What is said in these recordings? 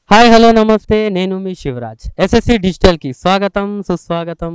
Hi hello నమస్తే నేను మీ Shivraj SSC డిజిటల్కి స్వాగతం సుస్వాగతం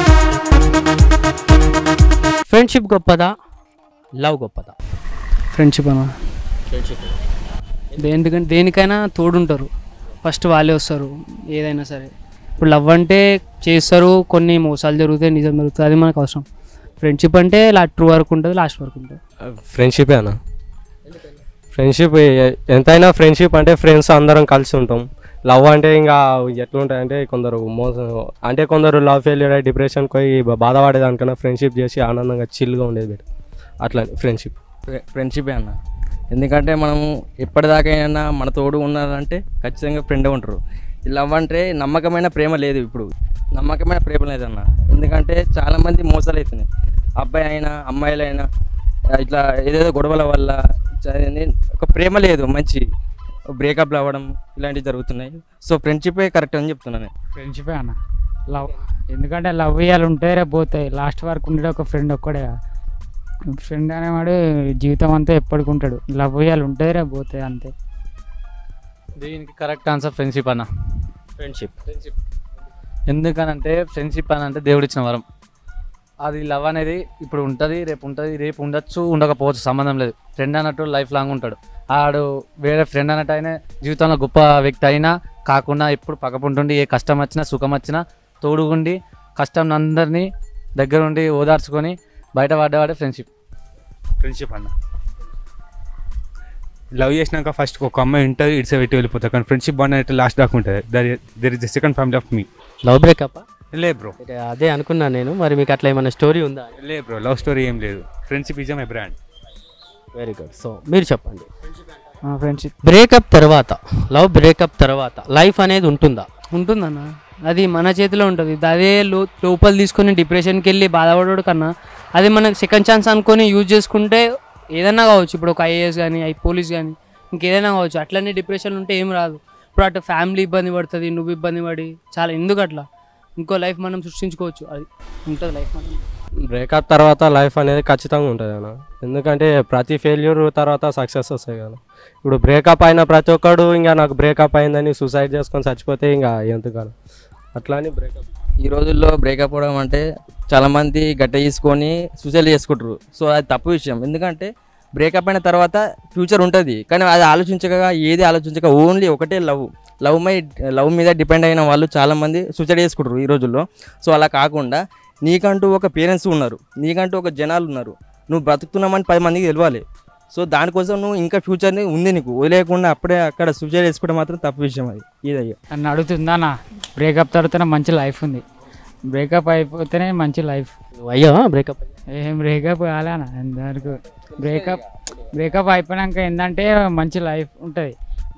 ఫ్రెండ్షిప్ గొప్పదా లవ్ గొప్పదా ఫ్రెండ్షిప్ అన్న దేనికైనా దేనికైనా తోడుంటారు ఫస్ట్ వాళ్ళే వస్తారు ఏదైనా సరే ఇప్పుడు లవ్ అంటే చేస్తారు కొన్ని మోసాలు జరుగుతాయి నిజం జరుగుతుంది అది మనకు అవసరం ఫ్రెండ్షిప్ అంటే లా ట్రూ వరకు ఉంటుంది లాస్ట్ వరకు ఉంటుంది ఫ్రెండ్షిపే అన్న ఫ్రెండ్షిప్ ఎ- ఎంతైనా ఫ్రెండ్షిప్ అంటే ఫ్రెండ్స్ అందరం కలిసి ఉంటాం లవ్ అంటే ఇంకా ఎట్లుంటాయి అంటే కొందరు మోసం అంటే కొందరు లవ్ ఫెయిల్యూర్ అయ్యి డిప్రెషన్కి పోయి బా- బాధపడేదానికన్నా ఫ్రెండ్షిప్ చేసి ఆనందంగా చిల్గా ఉండేది బెటర్ అట్లా ఫ్రెండ్షిప్ ఫ్రె- ఫ్రెండ్షిపే అన్న ఎందుకంటే మనము ఎప్పటిదాకైనా మన తోడు ఉన్నారంటే ఖచ్చితంగా ఫ్రెండే ఉంటారు ఈ లవ్ అంటే నమ్మకమైన ప్రేమ లేదు ఇప్పుడు నమ్మకమైన ప్రేమ లేదన్న ఎందుకంటే చాలామంది మోసాలు అవుతున్నాయి అబ్బాయి అయినా అమ్మాయిలైనా ఇట్లా ఏదేదో గొడవల వల్ల చ- నే- ఒక ప్రేమ లేదు మంచి బ్రేకప్లు అవ్వడం ఇలాంటివి జరుగుతున్నాయి సో ఫ్రెండ్షిపే కరెక్ట్ అని చెప్తున్నాను నేను. ఫ్రెండ్షిపే అన్న లవ్ ఎందుకంటే లవ్ ఇవ్వాలి ఉంటే రేపు పోతాయి లాస్ట్ వరకు ఉండేది ఒక ఫ్రెండ్ ఒక్కడే ఫ్రెండ్ అనేవాడు జీవితం అంతా ఎప్పటికి ఉంటాడు లవ్ ఇవ్వాలి ఉంటే రేపు పోతాయి అంతే దీనికి కరెక్ట్ ఆన్సర్ ఫ్రెండ్షిప్ అన్న ఫ్రెండ్షిప్ ఎందుకనంటే ఫ్రెండ్షిప్ అని అంటే దేవుడిచ్చిన వరం అది లవ్ అనేది ఇప్పుడు ఉంటుంది రేపు ఉంటుంది రేపు ఉండొచ్చు ఉండకపోవచ్చు సంబంధం లేదు ఫ్రెండ్ అన్నట్టు లైఫ్ లాంగ్ ఉంటాడు ఆడు వేరే ఫ్రెండ్ అన్నట్టు అయినా జీవితంలో గొప్ప వ్యక్తి అయినా కాకుండా ఎప్పుడు పక్కపుంటుండి ఏ కష్టం వచ్చినా సుఖం వచ్చినా తోడుగుండి కష్టం అందరినీ దగ్గర ఉండి ఓదార్చుకొని బయట పడ్డవాడే ఫ్రెండ్షిప్ ఫ్రెండ్షిప్ అన్న లవ్ చేసినాక ఫస్ట్ ఒక అమ్మాయి ఉంటుంది ఇట్స్ పెట్టి వెళ్ళిపోతారు కానీ ఫ్రెండ్షిప్ బాండ్ అంటే లాస్ట్ దాకా ఉంటుంది there is the second family of me love breakup లే బ్రో అదే అనుకున్నాను నేను మరి మీకు అట్లా ఏమైనా స్టోరీ ఉందా లే బ్రో లవ్ స్టోరీ ఏం లేదు friendship is my brand very good so మీరు చెప్పండి ఫ్రెండ్షిప్ బ్రేకప్ తర్వాత లవ్ బ్రేకప్ తర్వాత లైఫ్ అనేది ఉంటుందా ఉంటుందన్న అది మన చేతిలో ఉంటుంది అదే లో లోపల తీసుకొని డిప్రెషన్కి వెళ్ళి బాధపడడు కన్నా అది మనకు సెకండ్ ఛాన్స్ అనుకొని యూజ్ చేసుకుంటే ఏదైనా కావచ్చు ఇప్పుడు ఒక ఐఏఎస్ కానీ ఐ పోలీస్ కానీ ఇంకేదైనా కావచ్చు అట్లనే డిప్రెషన్ ఉంటే ఏం రాదు ఇప్పుడు అటు ఫ్యామిలీ ఇబ్బంది పడుతుంది నువ్వు ఇబ్బంది పడి చాలా ఎందుకు అట్లా ఇంకో లైఫ్ మనం సృష్టించుకోవచ్చు అది ఉంటుంది లైఫ్ మనం బ్రేకప్ తర్వాత లైఫ్ అనేది ఖచ్చితంగా ఉంటుంది అన్న ఎందుకంటే ప్రతి ఫెయిల్యూర్ తర్వాత సక్సెస్ వస్తాయి కదా ఇప్పుడు బ్రేకప్ అయిన ప్రతి ఒక్కడు ఇంకా నాకు బ్రేకప్ అయిందని సూసైడ్ చేసుకొని చచ్చిపోతే ఇంకా ఎందుకని అట్లా అని బ్రేకప్ ఈ రోజుల్లో బ్రేకప్ అవ్వడం అంటే చాలామంది గట్ట తీసుకొని సూసైడ్ చేసుకుంటారు సో అది తప్పు విషయం ఎందుకంటే బ్రేకప్ అయిన తర్వాత ఫ్యూచర్ ఉంటుంది కానీ అది ఆలోచించక ఏది ఆలోచించక ఓన్లీ ఒకటే లవ్ లవ్ మై లవ్ మీద డిపెండ్ అయిన వాళ్ళు చాలామంది సూసైడ్ చేసుకుంటారు ఈ రోజుల్లో సో అలా కాకుండా నీకంటూ ఒక పేరెంట్స్ ఉన్నారు నీకంటూ ఒక జనాలు ఉన్నారు నువ్వు బ్రతుకుతున్నామని పది మందికి తెలియాలి సో దానికోసం నువ్వు ఇంకా ఫ్యూచర్ని ఉంది నీకు వదిలేయకుండా అప్పుడే అక్కడ సూసైడ్ చేసుకోవడం మాత్రం తప్పు విషయం అది ఇదయ్యా నన్ను అడుగుతుందానా బ్రేకప్ తర్వాతనే మంచి లైఫ్ ఉంది బ్రేకప్ అయిపోతేనే మంచి లైఫ్ నువ్వు అయ్యా బ్రేకప్ ఏం బ్రేకప్ కాలేనా ఎంతవరకు బ్రేకప్ బ్రేకప్ అయిపోయినాక ఏంటంటే మంచి లైఫ్ ఉంటుంది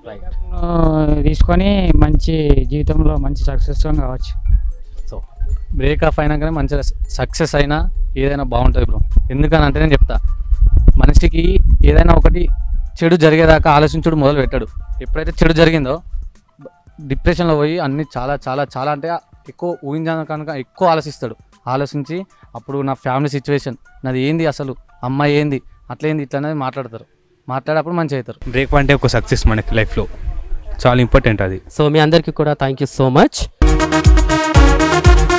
తీసుకొని మంచి జీవితంలో మంచి సక్సెస్ఫుల్ కావచ్చు సో బ్రేకప్ అయినాకనే మంచిగా సక్సెస్ అయినా ఏదైనా బాగుంటుంది బ్రో ఎందుకని అంటే నేను చెప్తా మనిషికి ఏదైనా ఒకటి చెడు జరిగేదాకా ఆలోచించుడు మొదలు పెట్టాడు ఎప్పుడైతే చెడు జరిగిందో డిప్రెషన్లో పోయి అన్ని చాలా చాలా చాలా అంటే ఎక్కువ ఊహించాను కనుక ఎక్కువ ఆలోచిస్తాడు ఆలోచించి అప్పుడు నా ఫ్యామిలీ సిచ్యువేషన్ నాది ఏంది అసలు అమ్మాయి ఏంది అట్లేంది ఇట్లా అనేది మాట్లాడతారు మాట్లాడేటప్పుడు మంచిగా అవుతారు బ్రేక్ అంటే ఒక సక్సెస్ మనకి లైఫ్లో చాలా ఇంపార్టెంట్ అది సో మీ అందరికీ కూడా థ్యాంక్ యూ సో మచ్